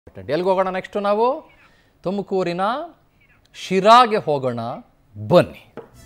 ಎಲ್ಲಿಗೆ ಹೋಗೋಣ ನೆಕ್ಸ್ಟು ನಾವು ತುಮಕೂರಿನ ಶಿರಾಗೆ ಹೋಗೋಣ ಬನ್ನಿ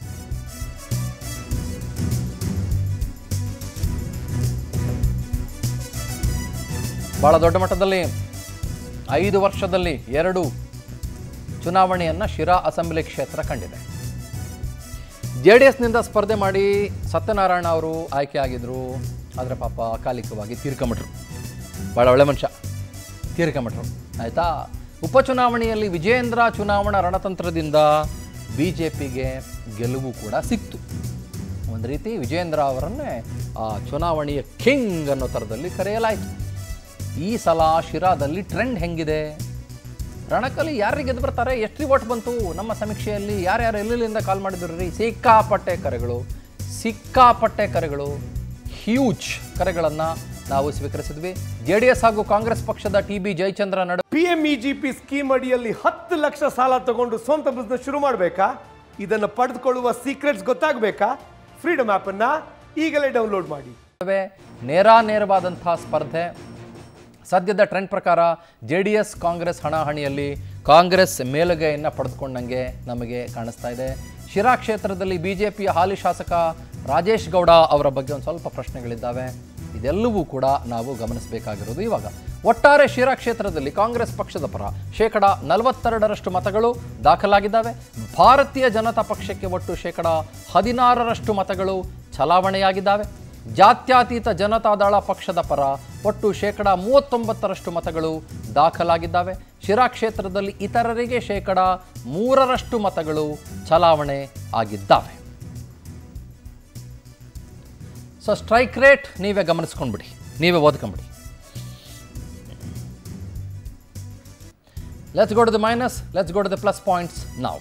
ಭಾಳ ದೊಡ್ಡ ಮಟ್ಟದಲ್ಲಿ ಐದು ವರ್ಷದಲ್ಲಿ ಎರಡು ಚುನಾವಣೆಯನ್ನು ಶಿರಾ ಅಸೆಂಬ್ಲಿ ಕ್ಷೇತ್ರ ಕಂಡಿದೆ ಜೆ ಡಿ ಎಸ್ನಿಂದ ಸ್ಪರ್ಧೆ ಮಾಡಿ ಸತ್ಯನಾರಾಯಣ ಅವರು ಆಯ್ಕೆ ಆಗಿದ್ರು ಆದರೆ ಪಾಪ ಅಕಾಲಿಕವಾಗಿ ತೀರ್ಕೊಂಬಿಟ್ರು ಭಾಳ ಒಳ್ಳೆ ಮನುಷ್ಯ ತೀರ್ಕೊಂಬಿಟ್ರು ಆಯಿತಾ ಉಪಚುನಾವಣೆಯಲ್ಲಿ ವಿಜೇಂದ್ರ ಚುನಾವಣಾ ರಣತಂತ್ರದಿಂದ ಬಿ ಜೆ ಪಿಗೆ ಗೆಲುವು ಕೂಡ ಸಿಕ್ತು ಒಂದು ರೀತಿ ವಿಜೇಂದ್ರ ಅವರನ್ನೇ ಆ ಚುನಾವಣೆಯ ಕಿಂಗ್ ಅನ್ನೋ ಥರದಲ್ಲಿ ಕರೆಯಲಾಯಿತು ಈ ಸಲ ಶಿರಾದಲ್ಲಿ ಟ್ರೆಂಡ್ ಹೆಂಗಿದೆ ರಣಕಲಿ ಯಾರಿಗೆ ಗೆದ್ದು ಬರ್ತಾರೆ ಎಷ್ಟು ಓಟ್ ಬಂತು ನಮ್ಮ ಸಮೀಕ್ಷೆಯಲ್ಲಿ ಯಾರ್ಯಾರು ಎಲ್ಲೆಲ್ಲಿಂದ ಕಾಲ್ ಮಾಡಿದ್ರು ರೀ ಸಿಕ್ಕಾಪಟ್ಟೆ ಕರೆಗಳು ಸಿಕ್ಕಾಪಟ್ಟೆ ಕರೆಗಳು ಹ್ಯೂಜ್ ಕರೆಗಳನ್ನು ನಾವು ಸ್ವೀಕರಿಸಿದ್ವಿ ಜೆ ಡಿ ಎಸ್ ಹಾಗೂ ಕಾಂಗ್ರೆಸ್ ಪಕ್ಷದ ಟಿ ಬಿ ಜಯಚಂದ್ರ ನಡುವೆ P M E G P scheme ಅಡಿಯಲ್ಲಿ ಹತ್ತು ಲಕ್ಷ ಸಾಲ ತಗೊಂಡು ಸ್ವಂತ ಬಿಸ್ನೆಸ್ ಶುರು ಮಾಡಬೇಕಾ ಇದನ್ನು ಪಡೆದುಕೊಳ್ಳುವ ಸೀಕ್ರೆಟ್ಸ್ ಗೊತ್ತಾಗಬೇಕಾ ಫ್ರೀಡಮ್ ಆ್ಯಪನ್ನು ಈಗಲೇ ಡೌನ್ಲೋಡ್ ಮಾಡಿ ನೇರಾನೇರವಾದಂತಹ ಸ್ಪರ್ಧೆ ಸದ್ಯದ ಟ್ರೆಂಡ್ ಪ್ರಕಾರ ಜೆ ಡಿ ಎಸ್ ಕಾಂಗ್ರೆಸ್ ಹಣಾಹಣಿಯಲ್ಲಿ ಕಾಂಗ್ರೆಸ್ ಮೇಲುಗೈಯನ್ನು ಪಡೆದುಕೊಂಡಂಗೆ ನಮಗೆ ಕಾಣಿಸ್ತಾ ಇದೆ ಶಿರಾ ಕ್ಷೇತ್ರದಲ್ಲಿ ಬಿ ಜೆ ಪಿಯ ಹಾಲಿ ಶಾಸಕ ರಾಜೇಶ್ ಗೌಡ ಅವರ ಬಗ್ಗೆ ಒಂದು ಸ್ವಲ್ಪ ಪ್ರಶ್ನೆಗಳಿದ್ದಾವೆ ಇದೆಲ್ಲವೂ ಕೂಡ ನಾವು ಗಮನಿಸಬೇಕಾಗಿರೋದು ಇವಾಗ ಒಟ್ಟಾರೆ ಶಿರಾ ಕ್ಷೇತ್ರದಲ್ಲಿ ಕಾಂಗ್ರೆಸ್ ಪಕ್ಷದ ಪರ ಶೇಕಡ ನಲವತ್ತೆರಡರಷ್ಟು ಮತಗಳು ದಾಖಲಾಗಿದ್ದಾವೆ ಭಾರತೀಯ ಜನತಾ ಪಕ್ಷಕ್ಕೆ ಒಟ್ಟು ಶೇಕಡ ಹದಿನಾರರಷ್ಟು ಮತಗಳು ಚಲಾವಣೆಯಾಗಿದ್ದಾವೆ ಜಾತ್ಯತೀತ ಜನತಾದಳ ಪಕ್ಷದ ಪರ ಒಟ್ಟು ಶೇಕಡ ಮೂವತ್ತೊಂಬತ್ತರಷ್ಟು ಮತಗಳು ದಾಖಲಾಗಿದ್ದಾವೆ ಶಿರಾ ಕ್ಷೇತ್ರದಲ್ಲಿ ಇತರರಿಗೆ ಶೇಕಡ ಮೂರರಷ್ಟು ಮತಗಳು ಚಲಾವಣೆ ಆಗಿದ್ದಾವೆ ಸೊ ಸ್ಟ್ರೈಕ್ ರೇಟ್ ನೀವೇ ಗಮನಿಸ್ಕೊಂಡ್ಬಿಡಿ ನೀವೇ ಓದ್ಕೊಂಬಿಡಿ let's go to the minus let's go to the plus points ನಾವು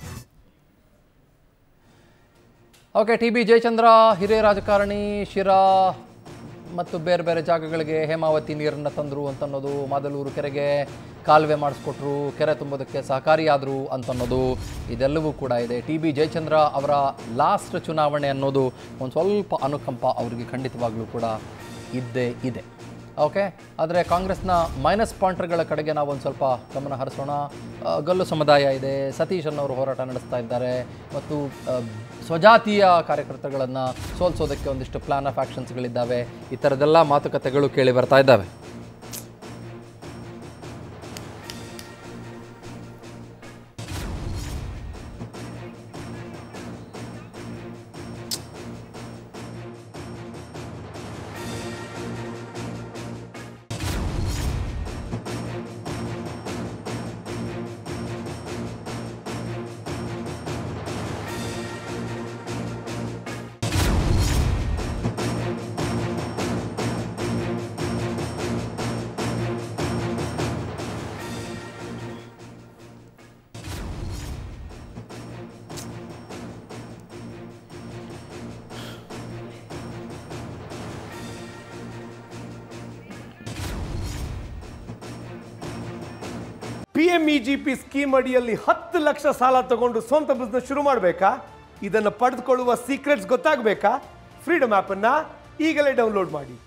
ಓಕೆ ಟಿ ಬಿ ಜಯಚಂದ್ರ ಹಿರಿಯ ರಾಜಕಾರಣಿ ಶಿರಾ ಮತ್ತು ಬೇರೆ ಬೇರೆ ಜಾಗಗಳಿಗೆ ಹೇಮಾವತಿ ನೀರನ್ನು ತಂದರು ಅಂತನ್ನೋದು ಮಾದಲೂರು ಕೆರೆಗೆ ಕಾಲುವೆ ಮಾಡಿಸ್ಕೊಟ್ರು ಕೆರೆ ತುಂಬೋದಕ್ಕೆ ಸಹಕಾರಿಯಾದರು ಅಂತನ್ನೋದು ಇದೆಲ್ಲವೂ ಕೂಡ ಇದೆ ಟಿ ಬಿ ಜಯಚಂದ್ರ ಅವರ ಲಾಸ್ಟ್ ಚುನಾವಣೆ ಅನ್ನೋದು ಒಂದು ಸ್ವಲ್ಪ ಅನುಕಂಪ ಅವರಿಗೆ ಖಂಡಿತವಾಗ್ಲೂ ಕೂಡ ಇದ್ದೇ ಇದೆ ಓಕೆ ಆದರೆ ಕಾಂಗ್ರೆಸ್ನ ಮೈನಸ್ ಪಾಯಿಂಟರ್ಗಳ ಕಡೆಗೆ ನಾವು ಒಂದು ಸ್ವಲ್ಪ ಗಮನ ಹರಿಸೋಣ ಆ, ಗಲ್ಲು ಸಮುದಾಯ ಇದೆ ಸತೀಶ್ ಅನ್ನೋರು ಹೋರಾಟ ನಡೆಸ್ತಾ ಇದ್ದಾರೆ ಮತ್ತು ಆ, ಸ್ವಜಾತೀಯ ಕಾರ್ಯಕರ್ತಗಳನ್ನು ಸೋಲಿಸೋದಕ್ಕೆ ಒಂದಿಷ್ಟು ಪ್ಲಾನ್ ಆಫ್ ಆ್ಯಕ್ಷನ್ಸ್ಗಳಿದ್ದಾವೆ ಈ ಥರದ್ದೆಲ್ಲ ಮಾತುಕತೆಗಳು ಕೇಳಿ ಬರ್ತಾ ಇದ್ದಾವೆ P M E G P scheme ಅಡಿಯಲ್ಲಿ ಹತ್ತು ಲಕ್ಷ ಸಾಲ ತಗೊಂಡು ಸ್ವಂತ ಬಿಸ್ನೆಸ್ ಶುರು ಮಾಡಬೇಕಾ ಇದನ್ನು ಪಡೆದುಕೊಳ್ಳುವ ಸೀಕ್ರೆಟ್ಸ್ ಗೊತ್ತಾಗಬೇಕಾ ಫ್ರೀಡಮ್ ಆ್ಯಪನ್ನು ಈಗಲೇ ಡೌನ್ಲೋಡ್ ಮಾಡಿ